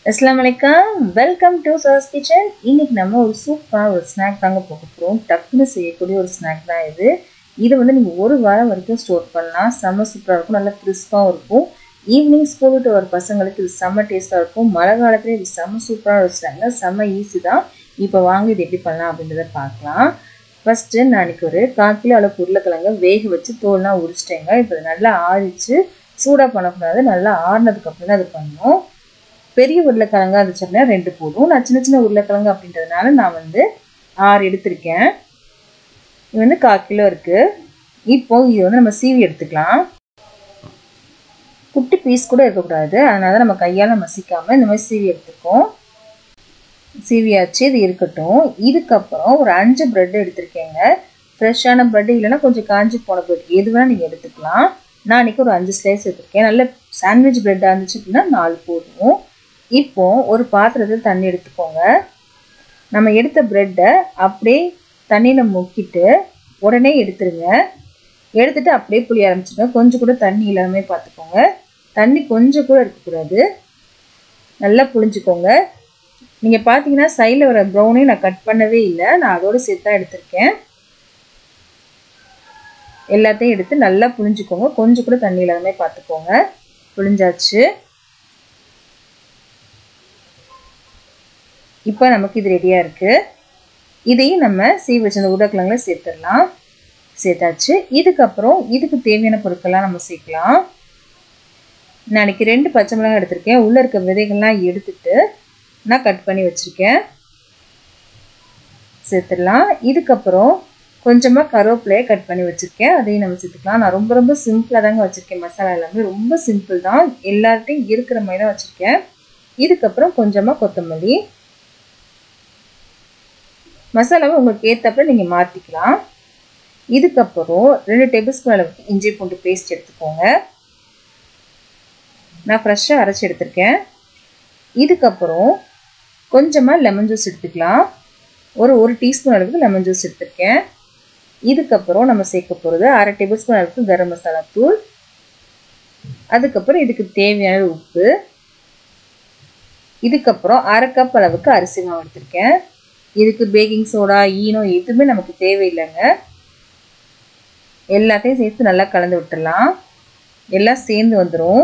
அஸ்லாம் வலைக்கம் welcome to சர்ஸ் kitchen இன்னைக்கு நம்ம ஒரு சூப்பரான ஒரு ஸ்நாக் தாங்க போக போகிறோம் டக்குன்னு செய்யக்கூடிய ஒரு ஸ்நாக் தான் இது இது வந்து நீங்கள் ஒரு வாரம் வரைக்கும் ஸ்டோர் பண்ணலாம் செம்ம சூப்பராக இருக்கும் நல்லா கிறிஸ்பாகவும் இருக்கும் ஈவினிங் ஸ்கூல் விட்டு வர பசங்களுக்கு இது செம்ம டேஸ்ட்டாக இருக்கும் மழை காலத்துல இது செம்ம சூப்பரான ஒரு ஸ்நாக் செம்ம ஈஸி தான் இப்போ வாங்க இது எப்படி பண்ணலாம் அப்படின்றத பார்க்கலாம் ஃபஸ்ட்டு நான் அன்றைக்கி ஒரு கால் கிலோ அளவு உருளைக்கிழங்க வேக வச்சு தோல்லாம் உரிச்சிட்டேங்க இப்போ இது நல்லா ஆறிச்சு சூடாக பண்ணக்கூடாது நல்லா ஆறினதுக்கப்புறம் தான் அது பண்ணணும் பெரிய உருளைக்கிழங்கா இருந்துச்சுன்னா ரெண்டு போதும் நான் சின்ன சின்ன உருளைக்கிழங்கு அப்படின்றதுனால நான் வந்து ஆறு எடுத்திருக்கேன் இது வந்து கால் கிலோ இருக்குது இப்போ இது வந்து நம்ம சீவி எடுத்துக்கலாம் குட்டி பீஸ் கூட இருக்கக்கூடாது அதனால நம்ம கையால் மசிக்காமல் இந்த மாதிரி சீவி எடுத்துக்கோம் சீவியாச்சு இது இருக்கட்டும் இதுக்கப்புறம் ஒரு அஞ்சு ப்ரெட் எடுத்திருக்கேங்க ஃப்ரெஷ்ஷான ப்ரெட் இல்லைன்னா கொஞ்சம் காஞ்சி போன ப்ரெட் எது வேணால் நீங்கள் எடுத்துக்கலாம் நான் அன்றைக்கி ஒரு அஞ்சு ஸ்லைஸ் எடுத்திருக்கேன் நல்ல சாண்ட்விச் ப்ரெட்டாக இருந்துச்சு அப்படின்னா நாலு போதும் இப்போ ஒரு பாத்திரத்தில் தண்ணி எடுத்துக்கோங்க நம்ம எடுத்த ப்ரெட்டை அப்படியே தண்ணியில் முக்கிட்டு உடனே எடுத்துருங்க எடுத்துட்டு அப்படியே புளிய ஆரம்பிச்சுங்க கொஞ்சம் கூட தண்ணி இல்லாமல் பார்த்துக்கோங்க தண்ணி கொஞ்சம் கூட இருக்கக்கூடாது நல்லா புளிஞ்சுக்கோங்க நீங்கள் பார்த்தீங்கன்னா சைடில் வர ப்ரௌனே நான் கட் பண்ணவே இல்லை நான் அதோடு சேர்த்து தான் எடுத்திருக்கேன் எல்லாத்தையும் எடுத்து நல்லா புளிஞ்சுக்கோங்க கொஞ்சம் கூட தண்ணி இல்லாத பார்த்துக்கோங்க புளிஞ்சாச்சு இப்போ நமக்கு இது ரெடியாக இருக்குது இதையும் நம்ம சீ வச்சிருந்த உருளைக்கிழங்குல சேர்த்துடலாம் சேர்த்தாச்சு இதுக்கப்புறம் இதுக்கு தேவையான பொருட்கள்லாம் நம்ம சேர்க்கலாம் நாளைக்கு ரெண்டு பச்சை மிளகாய் எடுத்திருக்கேன் உள்ளே இருக்க விதைகள்லாம் எடுத்துட்டு நான் கட் பண்ணி வச்சுருக்கேன் சேர்த்துடலாம் இதுக்கப்புறம் கொஞ்சமாக கருவேப்பிலையை கட் பண்ணி வச்சுருக்கேன் அதையும் நம்ம சேர்த்துக்கலாம் நான் ரொம்ப ரொம்ப சிம்பிளாக தாங்க வச்சுருக்கேன் மசாலா எல்லாமே ரொம்ப சிம்பிள் தான் எல்லார்ட்டையும் இருக்கிற மாதிரி தான் வச்சுருக்கேன் இதுக்கப்புறம் கொஞ்சமாக கொத்தமல்லி மசாலாவை உங்களுக்கு ஏற்றப்ப நீங்கள் மாற்றிக்கலாம் இதுக்கப்புறம் ரெண்டு டேபிள் ஸ்பூன் அளவுக்கு இஞ்சி பூண்டு பேஸ்ட் எடுத்துக்கோங்க நான் ஃப்ரெஷ்ஷாக அரைச்சி எடுத்திருக்கேன் இதுக்கப்புறம் கொஞ்சமாக லெமன் ஜூஸ் எடுத்துக்கலாம் ஒரு ஒரு டீஸ்பூன் அளவுக்கு லெமன் ஜூஸ் எடுத்திருக்கேன் இதுக்கப்புறம் நம்ம சேர்க்க போகிறது அரை டேபிள் ஸ்பூன் அளவுக்கு கரம் மசாலா தூள் அதுக்கப்புறம் இதுக்கு தேவையான உப்பு இதுக்கப்புறம் அரை கப் அளவுக்கு அரிசி மாவு எடுத்திருக்கேன் இதுக்கு பேக்கிங் சோடா ஈனோ எதுவுமே நமக்கு தேவையில்லைங்க எல்லாத்தையும் சேர்த்து நல்லா கலந்து விட்டுடலாம் எல்லாம் சேர்ந்து வந்துடும்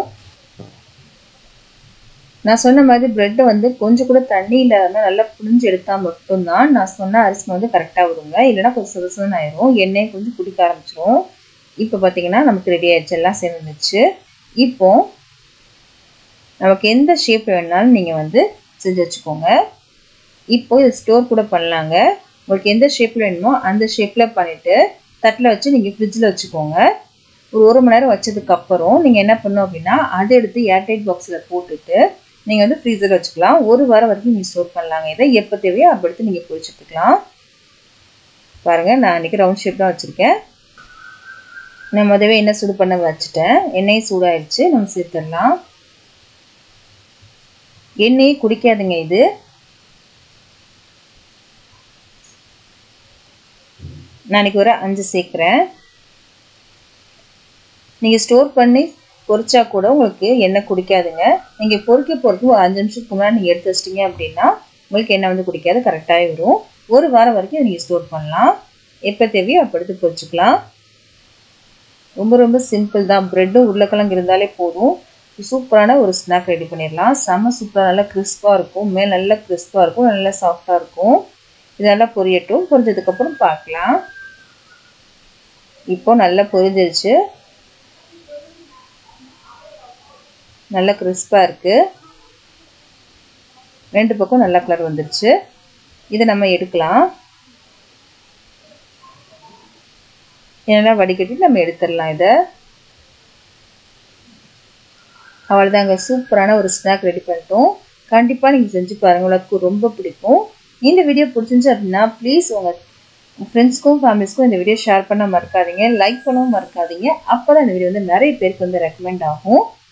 நான் சொன்ன மாதிரி ப்ரெட்டை வந்து கொஞ்சம் கூட தண்ணி இல்லாத நல்லா புளிஞ்சு எடுத்தால் மட்டும்தான் நான் சொன்ன அரிசி வந்து கரெக்டாக வருங்க இல்லைனா கொஞ்சம் சுதசுதன்னு ஆயிரும் எண்ணெய் கொஞ்சம் குடிக்க ஆரம்பிச்சிரும் இப்போ பார்த்தீங்கன்னா நமக்கு ரெடி ஆயிடுச்சு எல்லாம் சேர்ந்துச்சு இப்போ நமக்கு எந்த ஷேப் வேணாலும் நீங்கள் வந்து செஞ்சு வச்சுக்கோங்க இப்போ இதை ஸ்டோர் கூட பண்ணலாங்க உங்களுக்கு எந்த ஷேப்பில் வேணுமோ அந்த ஷேப்பில் பண்ணிவிட்டு தட்டில் வச்சு நீங்கள் ஃப்ரிட்ஜில் வச்சுக்கோங்க ஒரு ஒரு மணி நேரம் வச்சதுக்கப்புறம் நீங்கள் என்ன பண்ணணும் அப்படின்னா அதை எடுத்து ஏர்டைட் பாக்ஸில் போட்டுட்டு நீங்கள் வந்து ஃப்ரீசரில் வச்சுக்கலாம் ஒரு வாரம் வரைக்கும் நீங்கள் ஸ்டோர் பண்ணலாங்க இதை எப்போ தேவையோ அப்போ எடுத்து நீங்கள் பொரிச்சுட்டுக்கலாம் பாருங்கள் நான் இன்றைக்கி ரவுண்ட் ஷேப் தான் வச்சுருக்கேன் நான் முதவே எண்ணெய் சூடு பண்ண வச்சுட்டேன் எண்ணெய் சூடாயிடுச்சு நம்ம சேர்த்துடலாம் எண்ணெயை குடிக்காதுங்க இது நான் இன்றைக்கி ஒரு அஞ்சு சேர்க்குறேன் நீங்கள் ஸ்டோர் பண்ணி பொரிச்சா கூட உங்களுக்கு எண்ணெய் குடிக்காதுங்க நீங்கள் பொறிக்க பொறுத்து ஒரு அஞ்சு நிமிஷத்துக்கு முன்னாடி நீங்கள் எடுத்து வச்சிட்டிங்க அப்படின்னா உங்களுக்கு எண்ணெய் வந்து குடிக்காது கரெக்டாகவே வரும் ஒரு வாரம் வரைக்கும் நீங்கள் ஸ்டோர் பண்ணலாம் எப்போ தேவையோ அப்போ எடுத்து பொரிச்சிக்கலாம் ரொம்ப ரொம்ப சிம்பிள் தான் ப்ரெட்டும் உருளைக்கிழங்கு இருந்தாலே போதும் சூப்பரான ஒரு ஸ்நாக் ரெடி பண்ணிடலாம் செம்ம சூப்பராக நல்லா கிறிஸ்பாக இருக்கும் மேல் நல்லா கிறிஸ்பாக இருக்கும் நல்லா சாஃப்டாக இருக்கும் இதெல்லாம் பொரியட்டும் பொரிஞ்சதுக்கப்புறம் பார்க்கலாம் இப்போ நல்லா பொரிஞ்சிருச்சு நல்லா கிறிஸ்பாக இருக்குது ரெண்டு பக்கம் நல்லா கலர் வந்துருச்சு இதை நம்ம எடுக்கலாம் இதெல்லாம் வடிகட்டி நம்ம எடுத்துடலாம் இதை அவ்வளோதாங்க சூப்பரான ஒரு ஸ்நாக் ரெடி பண்ணிட்டோம் கண்டிப்பாக நீங்கள் செஞ்சு பாருங்கள் உங்களுக்கு ரொம்ப பிடிக்கும் இந்த வீடியோ பிடிச்சிருந்துச்சு அப்படின்னா ப்ளீஸ் உங்கள் ஃப்ரெண்ட்ஸ்க்கும் ஃபேமிலிஸ்க்கும் இந்த வீடியோ ஷேர் பண்ண மறக்காதீங்க லைக் பண்ணவும் மறக்காதீங்க அப்போ தான் இந்த வீடியோ வந்து நிறைய பேருக்கு வந்து ரெக்கமெண்ட் ஆகும்